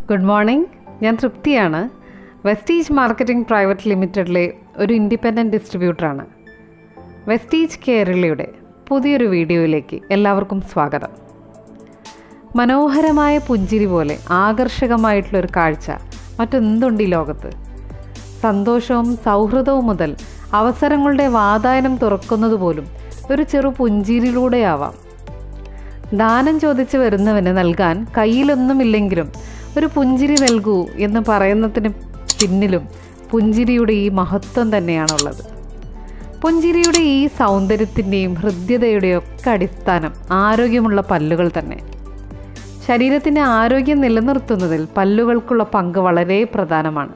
good morning ഞാൻ തൃപ്തിയാണ് Vestige marketing private ലിമിറ്റഡിലെ ഒരു ഇൻഡിപെൻഡൻറ്റ് ഡിസ്ട്രിബ്യൂട്ടറാണ് വെസ്റ്റീജ് കേരളയുടെ പുതിയൊരു വീഡിയോയിലേക്ക് എല്ലാവർക്കും സ്വാഗതം മനോഹരമായ പുഞ്ചിരി പോലെ ആകർഷകമായിട്ടുള്ളൊരു കാഴ്ച മറ്റെന്തുണ്ട് ഈ ലോകത്ത് സന്തോഷവും സൗഹൃദവും മുതൽ അവസരങ്ങളുടെ വാതായനം തുറക്കുന്നത് പോലും ഒരു ചെറു പുഞ്ചിരിയിലൂടെയാവാം ദാനം ചോദിച്ച് വരുന്നവന് നൽകാൻ കയ്യിലൊന്നുമില്ലെങ്കിലും ഒരു പുഞ്ചിരി നൽകൂ എന്ന് പറയുന്നതിന് പിന്നിലും പുഞ്ചിരിയുടെ ഈ മഹത്വം തന്നെയാണുള്ളത് പുഞ്ചിരിയുടെ ഈ സൗന്ദര്യത്തിൻ്റെയും ഹൃദ്യതയുടെയും ഒക്കെ അടിസ്ഥാനം ആരോഗ്യമുള്ള പല്ലുകൾ തന്നെ ശരീരത്തിൻ്റെ ആരോഗ്യം നിലനിർത്തുന്നതിൽ പല്ലുകൾക്കുള്ള പങ്ക് വളരെ പ്രധാനമാണ്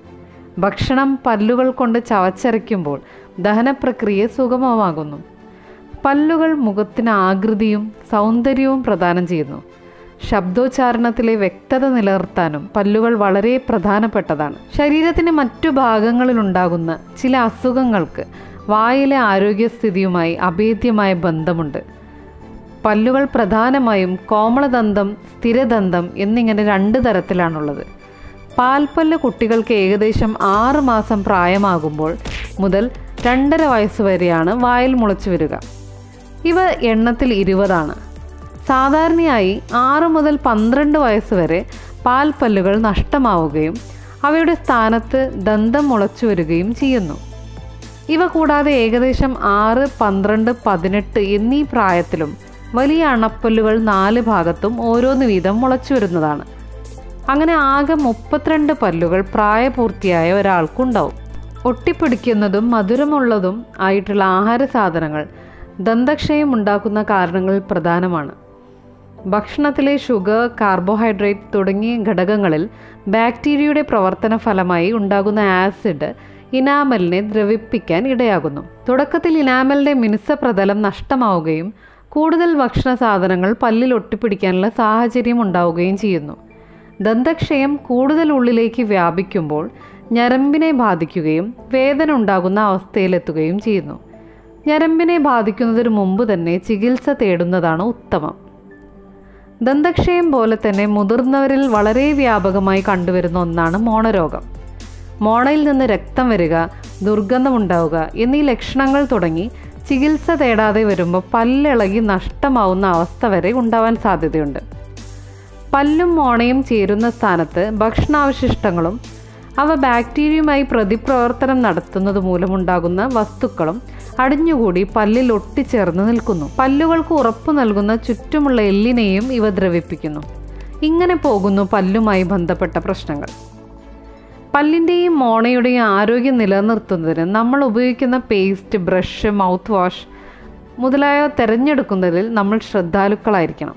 ഭക്ഷണം പല്ലുകൾ കൊണ്ട് ചവച്ചരയ്ക്കുമ്പോൾ ദഹനപ്രക്രിയ സുഗമമാകുന്നു പല്ലുകൾ മുഖത്തിന് ആകൃതിയും സൗന്ദര്യവും പ്രദാനം ചെയ്യുന്നു ശബ്ദോച്ചാരണത്തിലെ വ്യക്തത നിലനിർത്താനും പല്ലുകൾ വളരെ പ്രധാനപ്പെട്ടതാണ് ശരീരത്തിൻ്റെ മറ്റു ഭാഗങ്ങളിലുണ്ടാകുന്ന ചില അസുഖങ്ങൾക്ക് വായിലെ ആരോഗ്യസ്ഥിതിയുമായി അഭേദ്യമായ ബന്ധമുണ്ട് പല്ലുകൾ പ്രധാനമായും കോമളദന്തം സ്ഥിരദന്തം എന്നിങ്ങനെ രണ്ട് തരത്തിലാണുള്ളത് പാൽപ്പല്ല് കുട്ടികൾക്ക് ഏകദേശം ആറ് മാസം പ്രായമാകുമ്പോൾ മുതൽ രണ്ടര വയസ്സ് വരെയാണ് വായിൽ മുളച്ചു വരിക ഇവ എണ്ണത്തിൽ ഇരുപതാണ് സാധാരണയായി ആറ് മുതൽ പന്ത്രണ്ട് വയസ്സ് വരെ പാൽപ്പല്ലുകൾ നഷ്ടമാവുകയും അവയുടെ സ്ഥാനത്ത് ദന്തം മുളച്ചു വരികയും ചെയ്യുന്നു ഇവ കൂടാതെ ഏകദേശം ആറ് പന്ത്രണ്ട് പതിനെട്ട് എന്നീ പ്രായത്തിലും വലിയ അണപ്പല്ലുകൾ നാല് ഭാഗത്തും ഓരോന്ന് വീതം മുളച്ചു വരുന്നതാണ് അങ്ങനെ ആകെ മുപ്പത്തിരണ്ട് പല്ലുകൾ പ്രായപൂർത്തിയായ ഒരാൾക്കുണ്ടാവും ഒട്ടിപ്പിടിക്കുന്നതും മധുരമുള്ളതും ആയിട്ടുള്ള ആഹാര സാധനങ്ങൾ ദന്തക്ഷയം ഉണ്ടാക്കുന്ന കാരണങ്ങളിൽ പ്രധാനമാണ് ഭക്ഷണത്തിലെ ഷുഗർ കാർബോഹൈഡ്രേറ്റ് തുടങ്ങിയ ഘടകങ്ങളിൽ ബാക്ടീരിയയുടെ പ്രവർത്തന ഫലമായി ഉണ്ടാകുന്ന ആസിഡ് ഇനാമലിനെ ദ്രവിപ്പിക്കാൻ ഇടയാകുന്നു തുടക്കത്തിൽ ഇനാമലിൻ്റെ മിനുസ പ്രതലം നഷ്ടമാവുകയും കൂടുതൽ ഭക്ഷണ സാധനങ്ങൾ പല്ലിൽ ഒട്ടിപ്പിടിക്കാനുള്ള സാഹചര്യം ഉണ്ടാവുകയും ചെയ്യുന്നു ദന്തക്ഷയം കൂടുതൽ ഉള്ളിലേക്ക് വ്യാപിക്കുമ്പോൾ ഞരമ്പിനെ ബാധിക്കുകയും വേദന ഉണ്ടാകുന്ന അവസ്ഥയിലെത്തുകയും ചെയ്യുന്നു ഞരമ്പിനെ ബാധിക്കുന്നതിന് മുമ്പ് തന്നെ ചികിത്സ തേടുന്നതാണ് ഉത്തമം ദന്തക്ഷയം പോലെ തന്നെ മുതിർന്നവരിൽ വളരെ വ്യാപകമായി കണ്ടുവരുന്ന ഒന്നാണ് മോണരോഗം മോണയിൽ നിന്ന് രക്തം വരിക ദുർഗന്ധമുണ്ടാവുക എന്നീ ലക്ഷണങ്ങൾ തുടങ്ങി ചികിത്സ തേടാതെ വരുമ്പോൾ പല്ലിളകി നഷ്ടമാവുന്ന അവസ്ഥ വരെ ഉണ്ടാവാൻ സാധ്യതയുണ്ട് പല്ലും മോണയും ചേരുന്ന സ്ഥാനത്ത് ഭക്ഷണാവശിഷ്ടങ്ങളും അവ ബാക്ടീരിയയുമായി പ്രതിപ്രവർത്തനം നടത്തുന്നത് മൂലമുണ്ടാകുന്ന വസ്തുക്കളും അടിഞ്ഞുകൂടി പല്ലിൽ ഒട്ടിച്ചേർന്ന് നിൽക്കുന്നു പല്ലുകൾക്ക് ഉറപ്പു നൽകുന്ന ചുറ്റുമുള്ള എല്ലിനെയും ഇവ ദ്രവിപ്പിക്കുന്നു ഇങ്ങനെ പോകുന്നു പല്ലുമായി ബന്ധപ്പെട്ട പ്രശ്നങ്ങൾ പല്ലിൻ്റെയും മോണയുടെയും ആരോഗ്യം നിലനിർത്തുന്നതിന് നമ്മൾ ഉപയോഗിക്കുന്ന പേസ്റ്റ് ബ്രഷ് മൗത്ത് വാഷ് മുതലായവ തിരഞ്ഞെടുക്കുന്നതിൽ നമ്മൾ ശ്രദ്ധാലുക്കളായിരിക്കണം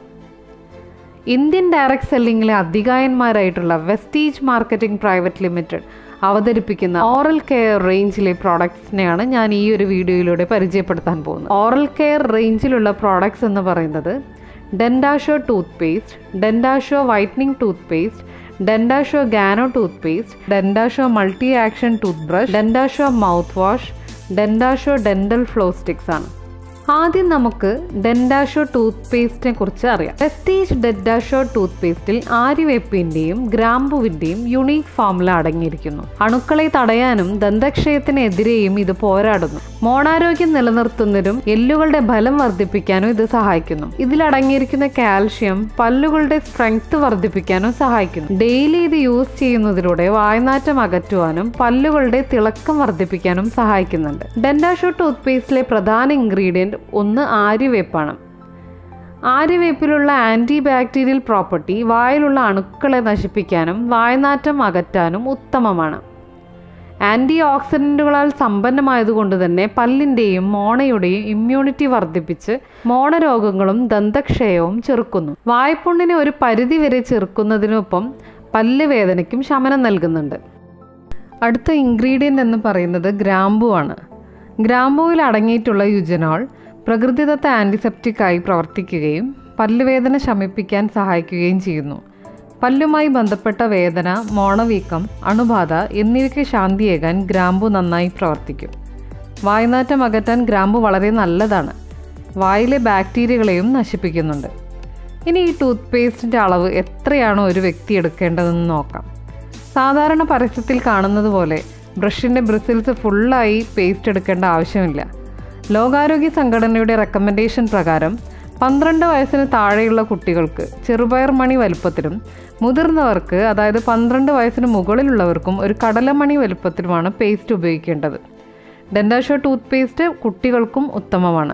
ഇന്ത്യൻ ഡയറക്ട് സെല്ലിങ്ങിലെ അധികായന്മാരായിട്ടുള്ള വെസ്റ്റീജ് മാർക്കറ്റിംഗ് പ്രൈവറ്റ് ലിമിറ്റഡ് അവതരിപ്പിക്കുന്ന ഓറൽ കെയർ റേഞ്ചിലെ പ്രോഡക്ട്സിനെയാണ് ഞാൻ ഈ ഒരു വീഡിയോയിലൂടെ പരിചയപ്പെടുത്താൻ പോകുന്നത് ഓറൽ കെയർ റേഞ്ചിലുള്ള പ്രോഡക്ട്സ് എന്ന് പറയുന്നത് Dentassure toothpaste Dentassure whitening toothpaste Dentassure Gano toothpaste Dentassure multi action toothbrush Dentassure mouthwash Dentassure dental floss sticks ആണ് ആദ്യം നമുക്ക് ഡെൻഡാഷോ ടൂത്ത് പേസ്റ്റിനെ കുറിച്ച് അറിയാം വെസ്റ്റീജ് ഡെൻഡാഷോ ടൂത്ത് പേസ്റ്റിൽ ആര്യവേപ്പിന്റെയും ഗ്രാമ്പുവിന്റെയും യുണീക്ക് ഫോമുല അടങ്ങിയിരിക്കുന്നു അണുക്കളെ തടയാനും ദന്തക്ഷയത്തിനെതിരെയും ഇത് പോരാടുന്നു മോണാരോഗ്യം നിലനിർത്തുന്നതിനും എല്ലുകളുടെ ബലം വർദ്ധിപ്പിക്കാനും ഇത് സഹായിക്കുന്നു ഇതിലടങ്ങിയിരിക്കുന്ന കാൽഷ്യം പല്ലുകളുടെ സ്ട്രെങ്ത് വർദ്ധിപ്പിക്കാനും സഹായിക്കുന്നു ഡെയിലി ഇത് യൂസ് ചെയ്യുന്നതിലൂടെ വായ്നാറ്റം അകറ്റുവാനും പല്ലുകളുടെ തിളക്കം വർദ്ധിപ്പിക്കാനും സഹായിക്കുന്നുണ്ട് ഡെൻഡാഷോ ടൂത്ത് പേസ്റ്റിലെ പ്രധാന ഇൻഗ്രീഡിയൻറ്റ് ഒന്ന് ആര്യവേപ്പാണ് ആര്യവേപ്പിലുള്ള ആൻറ്റി ബാക്ടീരിയൽ പ്രോപ്പർട്ടി വായിലുള്ള അണുക്കളെ നശിപ്പിക്കാനും വായ്നാറ്റം അകറ്റാനും ഉത്തമമാണ് ആൻറ്റി ഓക്സിഡൻറ്റുകളാൽ സമ്പന്നമായതുകൊണ്ട് തന്നെ പല്ലിൻ്റെയും മോണയുടെയും ഇമ്മ്യൂണിറ്റി വർദ്ധിപ്പിച്ച് മോണരോഗങ്ങളും ദന്തക്ഷയവും ചെറുക്കുന്നു വായ്പുണ്ണിനെ ഒരു പരിധി വരെ ചെറുക്കുന്നതിനൊപ്പം പല്ല് വേദനയ്ക്കും ശമനം നൽകുന്നുണ്ട് അടുത്ത ഇൻഗ്രീഡിയൻ്റ് എന്ന് പറയുന്നത് ഗ്രാമ്പു ആണ് ഗ്രാമ്പുവിൽ അടങ്ങിയിട്ടുള്ള യുജനോൾ പ്രകൃതിദത്ത ആൻറ്റിസെപ്റ്റിക്കായി പ്രവർത്തിക്കുകയും പല്ലുവേദന ശമിപ്പിക്കാൻ സഹായിക്കുകയും ചെയ്യുന്നു പല്ലുമായി ബന്ധപ്പെട്ട വേദന മോണവീക്കം അണുബാധ എന്നിവയ്ക്ക് ശാന്തിയേകാൻ ഗ്രാമ്പു നന്നായി പ്രവർത്തിക്കും വായ്നാറ്റം അകറ്റാൻ ഗ്രാമ്പു വളരെ നല്ലതാണ് വായിലെ ബാക്ടീരിയകളെയും നശിപ്പിക്കുന്നുണ്ട് ഇനി ഈ ടൂത്ത് പേസ്റ്റിൻ്റെ അളവ് എത്രയാണോ ഒരു വ്യക്തി എടുക്കേണ്ടതെന്ന് നോക്കാം സാധാരണ പരസ്യത്തിൽ കാണുന്നത് പോലെ ബ്രഷിൻ്റെ ബ്രിസിൽസ് ഫുള്ളായി പേസ്റ്റ് എടുക്കേണ്ട ആവശ്യമില്ല ലോകാരോഗ്യ സംഘടനയുടെ റെക്കമെൻഡേഷൻ പ്രകാരം പന്ത്രണ്ട് വയസ്സിന് താഴെയുള്ള കുട്ടികൾക്ക് ചെറുപയർ മണി വലുപ്പത്തിലും മുതിർന്നവർക്ക് അതായത് പന്ത്രണ്ട് വയസ്സിന് മുകളിലുള്ളവർക്കും ഒരു കടലമണി വലുപ്പത്തിലുമാണ് പേസ്റ്റ് ഉപയോഗിക്കേണ്ടത് ഡെൻഡാഷോ ടൂത്ത് പേസ്റ്റ് കുട്ടികൾക്കും ഉത്തമമാണ്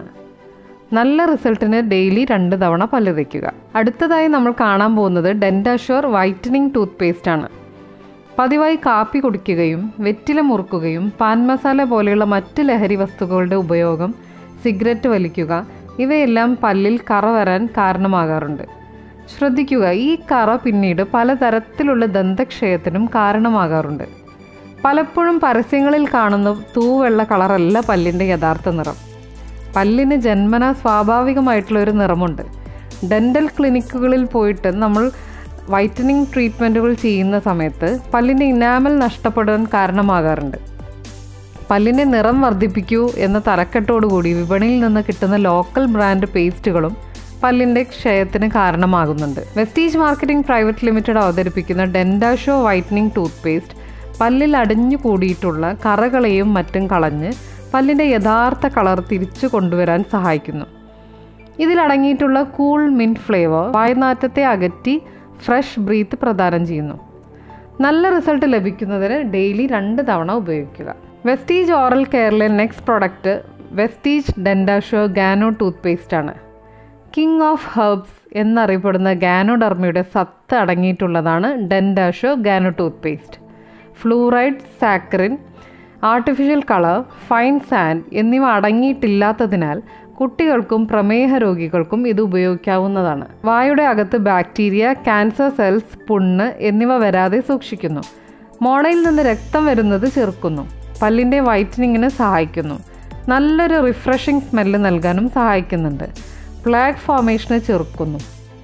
നല്ല റിസൾട്ടിന് ഡെയിലി രണ്ട് തവണ പല്ല് തയ്ക്കുക അടുത്തതായി നമ്മൾ കാണാൻ പോകുന്നത് ഡെൻഡാഷോർ വൈറ്റനിങ് ടൂത്ത് പേസ്റ്റ് ആണ് പതിവായി കാപ്പി കുടിക്കുകയും വെറ്റില മുറുക്കുകയും പാൻ മസാല പോലെയുള്ള മറ്റ് ലഹരി വസ്തുക്കളുടെ ഉപയോഗം സിഗരറ്റ് വലിക്കുക ഇവയെല്ലാം പല്ലിൽ കറ വരാൻ കാരണമാകാറുണ്ട് ശ്രദ്ധിക്കുക ഈ കറ പിന്നീട് പലതരത്തിലുള്ള ദന്തക്ഷയത്തിനും കാരണമാകാറുണ്ട് പലപ്പോഴും പരസ്യങ്ങളിൽ കാണുന്ന തൂവെള്ള കളറല്ല പല്ലിൻ്റെ യഥാർത്ഥ നിറം പല്ലിന് ജന്മന സ്വാഭാവികമായിട്ടുള്ള ഒരു നിറമുണ്ട് ഡെൻ്റൽ ക്ലിനിക്കുകളിൽ പോയിട്ട് നമ്മൾ വൈറ്റനിങ് ട്രീറ്റ്മെൻറ്റുകൾ ചെയ്യുന്ന സമയത്ത് പല്ലിൻ്റെ ഇനാമൽ നഷ്ടപ്പെടാൻ കാരണമാകാറുണ്ട് പല്ലിൻ്റെ നിറം വർദ്ധിപ്പിക്കൂ എന്ന തലക്കെട്ടോടുകൂടി വിപണിയിൽ നിന്ന് കിട്ടുന്ന ലോക്കൽ ബ്രാൻഡ് പേസ്റ്റുകളും പല്ലിൻ്റെ ക്ഷയത്തിന് കാരണമാകുന്നുണ്ട് വെസ്റ്റീജ് മാർക്കറ്റിംഗ് പ്രൈവറ്റ് ലിമിറ്റഡ് അവതരിപ്പിക്കുന്ന ഡെൻഡാഷോ വൈറ്റനിങ് ടൂത്ത് പേസ്റ്റ് പല്ലിൽ അടിഞ്ഞു കൂടിയിട്ടുള്ള കറകളെയും മറ്റും കളഞ്ഞ് പല്ലിൻ്റെ യഥാർത്ഥ കളർ തിരിച്ചു കൊണ്ടുവരാൻ സഹായിക്കുന്നു ഇതിലടങ്ങിയിട്ടുള്ള കൂൾ മിൻറ്റ് ഫ്ലേവർ വായനാറ്റത്തെ അകറ്റി ഫ്രഷ് ബ്രീത്ത് പ്രദാനം ചെയ്യുന്നു നല്ല റിസൾട്ട് ലഭിക്കുന്നതിന് ഡെയിലി രണ്ട് തവണ ഉപയോഗിക്കുക വെസ്റ്റീജ് ഓറൽ കെയറിലെ next product Vestige Dentassure Gano toothpaste ആണ് കിങ് ഓഫ് ഹെർബ്സ് എന്നറിയപ്പെടുന്ന ഗാനോഡർമയുടെ സത്ത് അടങ്ങിയിട്ടുള്ളതാണ് Dentassure Gano toothpaste fluoride saccharin artificial colour fine sand എന്നിവ അടങ്ങിയിട്ടില്ലാത്തതിനാൽ കുട്ടികൾക്കും പ്രമേഹ രോഗികൾക്കും ഇത് ഉപയോഗിക്കാവുന്നതാണ് വായുടെ അകത്ത് ബാക്ടീരിയ ക്യാൻസർ സെൽസ് പുണ്ണ് എന്നിവ വരാതെ സൂക്ഷിക്കുന്നു മോണയിൽ നിന്ന് രക്തം വരുന്നത് ചെറുക്കുന്നു പല്ലിൻ്റെ വൈറ്റനിങ്ങിന് സഹായിക്കുന്നു നല്ലൊരു റിഫ്രഷിംഗ് സ്മെല്ല് നൽകാനും സഹായിക്കുന്നുണ്ട് പ്ലാഗ് ഫോമേഷനെ ചെറുക്കുന്നു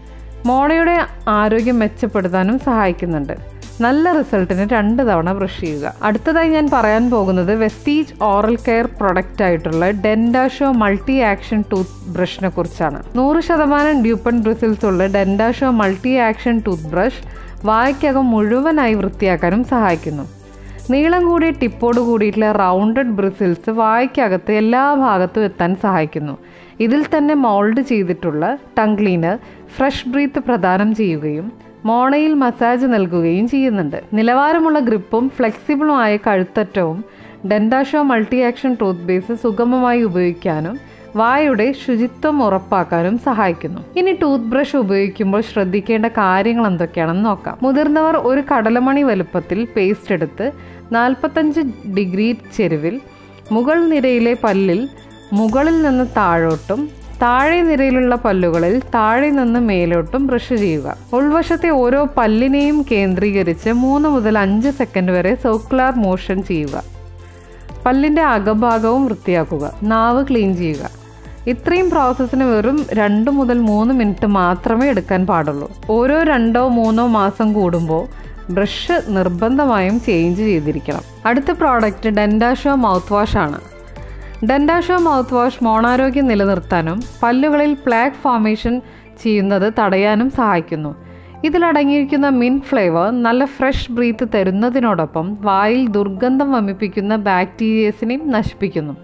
മോണയുടെ ആരോഗ്യം മെച്ചപ്പെടുത്താനും സഹായിക്കുന്നുണ്ട് നല്ല റിസൾട്ടിന് രണ്ട് തവണ ബ്രഷ് ചെയ്യുക അടുത്തതായി ഞാൻ പറയാൻ പോകുന്നത് വെസ്റ്റീജ് ഓറൽ കെയർ പ്രൊഡക്റ്റ് ആയിട്ടുള്ള ഡെൻഡാഷോ മൾട്ടി ആക്ഷൻ ടൂത്ത് ബ്രഷിനെ കുറിച്ചാണ് നൂറ് ശതമാനം ഡ്യൂപ്പൺ ബ്രിസിൽസ് ഉള്ള Dentassure multi action toothbrush വായ്ക്കകം മുഴുവനായി വൃത്തിയാക്കാനും സഹായിക്കുന്നു നീളം കൂടിയ ടിപ്പോട് കൂടിയിട്ടുള്ള റൗണ്ടഡ് ബ്രിസിൽസ് വായ്ക്കകത്ത് എല്ലാ ഭാഗത്തും എത്താൻ സഹായിക്കുന്നു ഇതിൽ തന്നെ മോൾഡ് ചെയ്തിട്ടുള്ള ടങ് ക്ലീനർ ഫ്രഷ് ബ്രീത്ത് പ്രദാനം ചെയ്യുകയും മോണയിൽ മസാജ് നൽകുകയും ചെയ്യുന്നുണ്ട് നിലവാരമുള്ള ഗ്രിപ്പും ഫ്ലെക്സിബിളുമായ കഴുത്തറ്റവും Dentassure multi action tooth base സുഗമമായി ഉപയോഗിക്കാനും വായുടെ ശുചിത്വം ഉറപ്പാക്കാനും സഹായിക്കുന്നു ഇനി ടൂത്ത് ബ്രഷ് ഉപയോഗിക്കുമ്പോൾ ശ്രദ്ധിക്കേണ്ട കാര്യങ്ങൾ എന്തൊക്കെയാണെന്ന് നോക്കാം മുതിർന്നവർ ഒരു കടലമണി വലുപ്പത്തിൽ പേസ്റ്റ് എടുത്ത് നാൽപ്പത്തഞ്ച് ഡിഗ്രി ചെരുവിൽ മുകൾ നിരയിലെ പല്ലിൽ മുകളിൽ നിന്ന് താഴോട്ടും താഴെ നിരയിലുള്ള പല്ലുകളിൽ താഴെ നിന്ന് മേലോട്ടും ബ്രഷ് ചെയ്യുക ഉൾവശത്തെ ഓരോ പല്ലിനെയും കേന്ദ്രീകരിച്ച് മൂന്ന് മുതൽ അഞ്ച് സെക്കൻഡ് വരെ സർക്കുലാർ മോഷൻ ചെയ്യുക പല്ലിൻ്റെ അകഭാഗവും വൃത്തിയാക്കുക നാവ് ക്ലീൻ ചെയ്യുക ഇത്രയും പ്രോസസ്സിന് വെറും രണ്ട് മുതൽ മൂന്ന് മിനിറ്റ് മാത്രമേ എടുക്കാൻ പാടുള്ളൂ ഓരോ രണ്ടോ മൂന്നോ മാസം കൂടുമ്പോൾ ബ്രഷ് നിർബന്ധമായും ചേഞ്ച് ചെയ്തിരിക്കണം അടുത്ത പ്രോഡക്റ്റ് ഡെൻഡാഷോ മൗത്ത് വാഷ് ആണ് ഡെൻഡാഷോ മൗത്ത് വാഷ് മോണാരോഗ്യം നിലനിർത്താനും പല്ലുകളിൽ പ്ലാക്ക് ഫോമേഷൻ ചെയ്യുന്നത് തടയാനും സഹായിക്കുന്നു ഇതിലടങ്ങിയിരിക്കുന്ന മിൻ ഫ്ലേവർ നല്ല ഫ്രഷ് ബ്രീത്ത് തരുന്നതിനോടൊപ്പം വായിൽ ദുർഗന്ധം വമിപ്പിക്കുന്ന ബാക്ടീരിയസിനെയും നശിപ്പിക്കുന്നു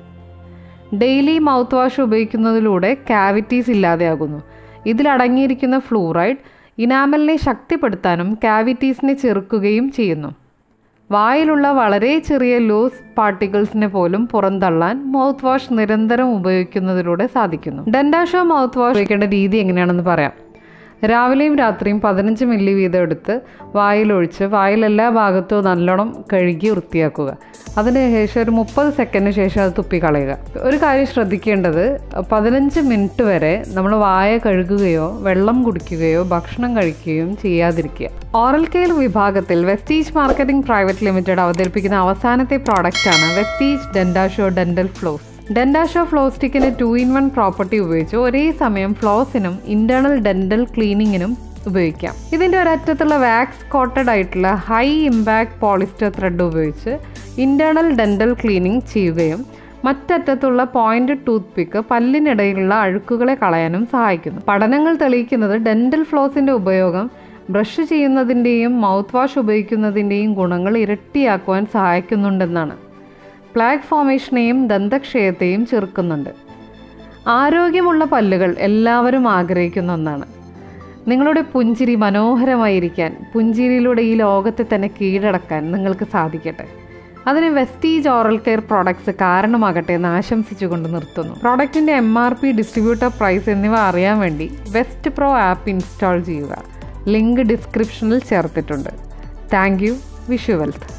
ഡെയിലി മൗത്ത് വാഷ് ഉപയോഗിക്കുന്നതിലൂടെ കാവിറ്റീസ് ഇല്ലാതെയാകുന്നു ഇതിലടങ്ങിയിരിക്കുന്ന ഫ്ലൂറൈഡ് ഇനാമലിനെ ശക്തിപ്പെടുത്താനും കാവിറ്റീസിനെ ചെറുക്കുകയും ചെയ്യുന്നു വായിലുള്ള വളരെ ചെറിയ ലൂസ് പാർട്ടിക്കിൾസിനെ പോലും പുറന്തള്ളാൻ മൗത്ത് വാഷ് നിരന്തരം ഉപയോഗിക്കുന്നതിലൂടെ സാധിക്കുന്നു ഡെൻഡാഷോ മൗത്ത് വാഷ് ഉപയോഗിക്കേണ്ട രീതി എങ്ങനെയാണെന്ന് പറയാം രാവിലെയും രാത്രിയും പതിനഞ്ച് മില്ലി വീതം എടുത്ത് വായിലൊഴിച്ച് വായിലെല്ലാ ഭാഗത്തും നല്ലോണം കഴുകി വൃത്തിയാക്കുക അതിനുശേഷം ഒരു മുപ്പത് സെക്കൻഡിന് ശേഷം അത് തുപ്പിക്കളയുക ഒരു കാര്യം ശ്രദ്ധിക്കേണ്ടത് പതിനഞ്ച് മിനിറ്റ് വരെ നമ്മൾ വായ കഴുകുകയോ വെള്ളം കുടിക്കുകയോ ഭക്ഷണം കഴിക്കുകയോ ചെയ്യാതിരിക്കുക ഓറൽ കെയർ വിഭാഗത്തിൽ വെസ്റ്റീജ് മാർക്കറ്റിംഗ് പ്രൈവറ്റ് ലിമിറ്റഡ് അവതരിപ്പിക്കുന്ന അവസാനത്തെ പ്രോഡക്റ്റാണ് Vestige Dentassure dental floss Dentassure ഫ്ലോസ്റ്റിക്കിന് ടു ഇൻ വൺ പ്രോപ്പർട്ടി ഉപയോഗിച്ച് ഒരേ സമയം ഫ്ലോസിനും ഇന്റേണൽ ഡെന്റൽ ക്ലീനിങ്ങിനും ഉപയോഗിക്കാം ഇതിൻ്റെ ഒരറ്റത്തുള്ള വാക്സ് കോട്ടഡ് ആയിട്ടുള്ള ഹൈ ഇമ്പാക്ട് പോളിസ്റ്റർ ത്രെഡ് ഉപയോഗിച്ച് ഇന്റേണൽ ഡെന്റൽ ക്ലീനിങ് ചെയ്യുകയും മറ്ററ്റത്തുള്ള പോയിന്റ് ടൂത്ത് പിക്ക് പല്ലിനിടയിലുള്ള അഴുക്കുകളെ കളയാനും സഹായിക്കുന്നു പഠനങ്ങൾ തെളിയിക്കുന്നത് ഡെന്റൽ ഫ്ലോസിൻ്റെ ഉപയോഗം ബ്രഷ് ചെയ്യുന്നതിൻ്റെയും മൗത്ത് വാഷ് ഉപയോഗിക്കുന്നതിൻ്റെയും ഗുണങ്ങൾ ഇരട്ടിയാക്കുവാൻ സഹായിക്കുന്നുണ്ടെന്നാണ് പ്ലാഗ് ഫോമേഷനെയും ദന്തക്ഷയത്തെയും ചെറുക്കുന്നുണ്ട് ആരോഗ്യമുള്ള പല്ലുകൾ എല്ലാവരും ആഗ്രഹിക്കുന്ന ഒന്നാണ് നിങ്ങളുടെ പുഞ്ചിരി മനോഹരമായിരിക്കാൻ പുഞ്ചിരിയിലൂടെ ഈ ലോകത്തെ തന്നെ കീഴടക്കാൻ നിങ്ങൾക്ക് സാധിക്കട്ടെ അതിന് വെസ്റ്റീജ് ഓറൽ കെയർ പ്രോഡക്ട്സ് കാരണമാകട്ടെ എന്ന് ആശംസിച്ചുകൊണ്ട് നിർത്തുന്നു പ്രോഡക്റ്റിൻ്റെ M R P distributor price എന്നിവ അറിയാൻ വേണ്ടി വെസ്റ്റ് പ്രോ ആപ്പ് ഇൻസ്റ്റാൾ ചെയ്യുക ലിങ്ക് ഡിസ്ക്രിപ്ഷനിൽ ചേർത്തിട്ടുണ്ട് താങ്ക് യു വിഷു വെൽത്ത്